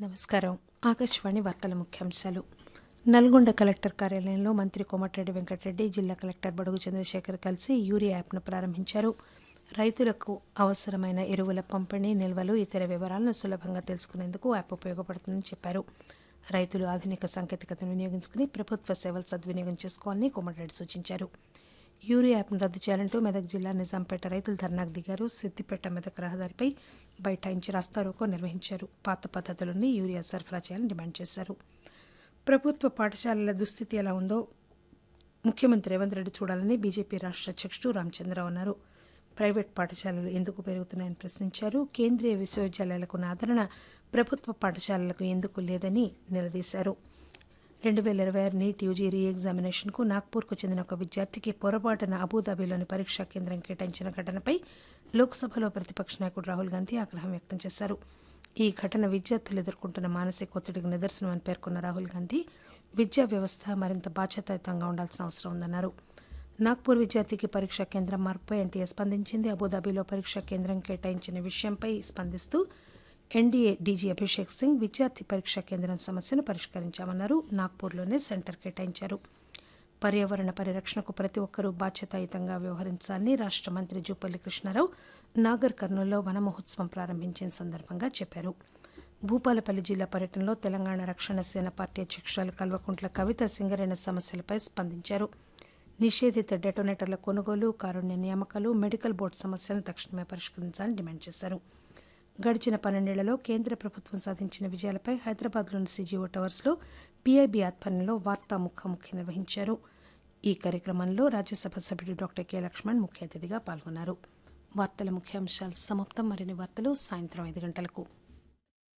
నమస్కారం ఆకాశవాణి వార్తల ముఖ్యాంశాలు నల్గొండ కలెక్టర్ కార్యాలయంలో మంత్రి కోమటిరెడ్డి వెంకటరెడ్డి జిల్లా కలెక్టర్ బడుగు చంద్రశేఖర్ కలిసి యూరియా యాప్ను ప్రారంభించారు రైతులకు అవసరమైన ఎరువుల పంపిణీ నిల్వలు ఇతర వివరాలను సులభంగా తెలుసుకునేందుకు యాప్ ఉపయోగపడుతుందని చెప్పారు రైతులు ఆధునిక సాంకేతికతను వినియోగించుకుని ప్రభుత్వ సేవలు సద్వినియోగం చేసుకోవాలని కోమటిరెడ్డి సూచించారు యూరియా యాప్ను రద్దు చేయాలంటూ మెదక్ జిల్లా నిజాంపేట రైతులు ధర్నాకు దిగారు సిద్దిపేట మెదక్ రహదారిపై బైఠాయించి రాస్తారోకో నిర్వహించారు పాత పద్ధతులని యూరియా సరఫరా చేయాలని డిమాండ్ చేశారు ప్రభుత్వ పాఠశాలల దుస్థితి ఎలా ఉందో ముఖ్యమంత్రి రేవంత్ రెడ్డి చూడాలని బీజేపీ రాష్ట్ర అధ్యక్షుడు రామచంద్రరావు అన్నారు ప్రైవేట్ పాఠశాలలు ఎందుకు పెరుగుతున్నాయని ప్రశ్నించారు కేంద్రీయ విశ్వవిద్యాలయాలకు ఉన్న ఆదరణ ప్రభుత్వ పాఠశాలలకు ఎందుకు లేదని నిలదీశారు రెండు వేల ఇరవై ఆరు నీట్ యూజీ రీ ఎగ్జామినేషన్కు నాగ్పూర్కు చెందిన ఒక విద్యార్థికి పొరపాటున అబుదాబిలోని పరీక్షా కేంద్రం కేటాయించిన ఘటనపై లోక్సభలో ప్రతిపక్ష నాయకుడు రాహుల్ గాంధీ ఆగ్రహం వ్యక్తం చేశారు ఈ ఘటన విద్యార్థులు ఎదుర్కొంటున్న మానసిక ఒత్తిడికి నిదర్శనమని పేర్కొన్న రాహుల్ గాంధీ విద్యా వ్యవస్థ మరింత బాధ్యతాయుతంగా ఉండాల్సిన అవసరం ఉందన్నారు నాగ్పూర్ విద్యార్థికి పరీక్షా కేంద్రం మార్పుపై ఎన్టీఏ స్పందించింది అబుదాబిలో పరీక్షా కేంద్రం కేటాయించిన విషయంపై స్పందిస్తూ ఎన్డీఏ డీజీ అభిషేక్ సింగ్ విద్యార్థి పరీక్షా కేంద్రం సమస్యను పరిష్కరించామన్నారు నాగ్పూర్లోనే సెంటర్ కేటాయించారు పర్యావరణ పరిరక్షణకు ప్రతి ఒక్కరూ బాధ్యతాయుతంగా వ్యవహరించాలని రాష్ట మంత్రి జూపల్లి కృష్ణారావు నాగర్ కర్నూల్లో వన మహోత్సవం ప్రారంభించిన సందర్భంగా చెప్పారు భూపాలపల్లి జిల్లా పర్యటనలో తెలంగాణ రక్షణ సేన పార్టీ అధ్యక్షురాలు కల్వకుంట్ల కవిత సింగరేణి సమస్యలపై స్పందించారు నిషేధిత డెటోనేటర్ల కొనుగోలు కారుణ్య నియామకాలు మెడికల్ బోర్డు సమస్యలను తక్షణమే పరిష్కరించాలని డిమాండ్ చేశారు గడిచిన పన్నెండేళ్లలో కేంద్ర ప్రభుత్వం సాధించిన విజయాలపై హైదరాబాద్లోని సీజీఓ టవర్స్లో పీఐబీ ఆధ్వర్యంలో వార్తా ముఖాముఖి నిర్వహించారు ఈ కార్యక్రమంలో రాజ్యసభ సభ్యుడు డాక్టర్ కె లక్ష్మణ్ ముఖ్య అతిథిగా పాల్గొన్నారు వార్తల ముఖ్యాంశాలు సమాప్తం మరిన్ని వార్తలు సాయంత్రం ఐదు గంటలకు